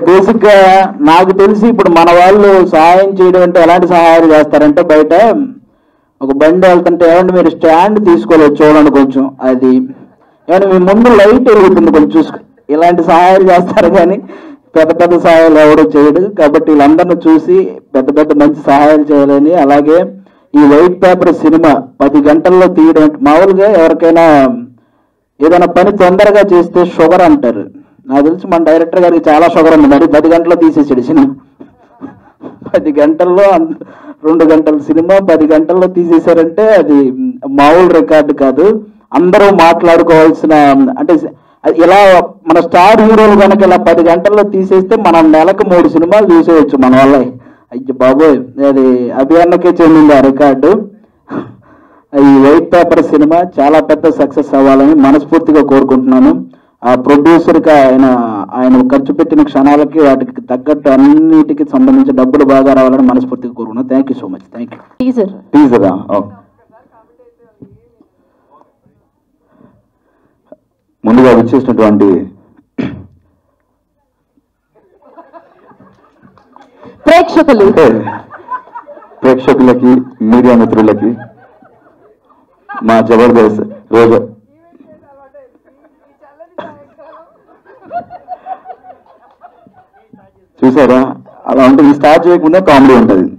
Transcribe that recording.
basic గా నాకు తెలిసి ఇప్పుడు మన వాళ్ళు సహాయం చేయడం అంటే ఎలాంటి సహాయాలు చేస్తారంటే బయట ఒక బండి వెళ్తుంటే ఏమంటే మీరు స్టాండ్ తీసుకోలేదు చూడండి కొంచెం అది ఏమంటే మీ ముందు లైట్ వెలుగుతుంది కొంచెం చూసుకో ఇలాంటి సహాయాలు చేస్తారు కానీ పెద్ద పెద్ద సహాయాలు ఎవరు చేయడు కాబట్టి వీళ్ళందరిని చూసి పెద్ద పెద్ద మంచి సహాయాలు చేయాలని అలాగే ఈ వైట్ పేపర్ సినిమా పది గంటల్లో తీయడం అంటే మామూలుగా ఎవరికైనా ఏదైనా పని తొందరగా చేస్తే షుగర్ అంటారు నాకు తెలిసి మన డైరెక్టర్ గారికి చాలా షుగర్ ఉంది మరి పది గంటల్లో తీసేసాడు సినిమా పది గంటల్లో అంత- రెండు గంటల సినిమా పది గంటల్లో తీసేశారంటే అది మామూలు రికార్డు కాదు అందరూ మాట్లాడుకోవాల్సిన అంటే అది ఇలా మన స్టార్ హీరోలు కనుక ఇలా పది గంటల్లో తీసేస్తే మనం నెలకు మూడు సినిమాలు చూసేయచ్చు మన వల్ల అయ్యో బాబోయ్ అది అభియాన్నకే చెందింది ఆ రికార్డు ఈ వైట్ పేపర్ సినిమా చాలా పెద్ద సక్సెస్ అవ్వాలని మనస్ఫూర్తిగా కోరుకుంటున్నాను ఆ ప్రొడ్యూసర్కి ఆయన ఆయన ఖర్చు పెట్టిన క్షణాలకి వాటికి తగ్గట్టు అన్నిటికి సంబంధించి డబ్బులు బాగా రావాలని మనస్ఫూర్తిగా కోరుకున్నాను thank you so much thank you teaser టీజరా ముందుగా వచ్చేసినటువంటి ప్రేక్షకులు అంటే ప్రేక్షకులకి మీడియా మిత్రులకి మా జబర్దస్త్ రోజు చూసారా అలా ఉంటుంది స్టార్ట్ చేయకముందే కామెడీ ఉంటుంది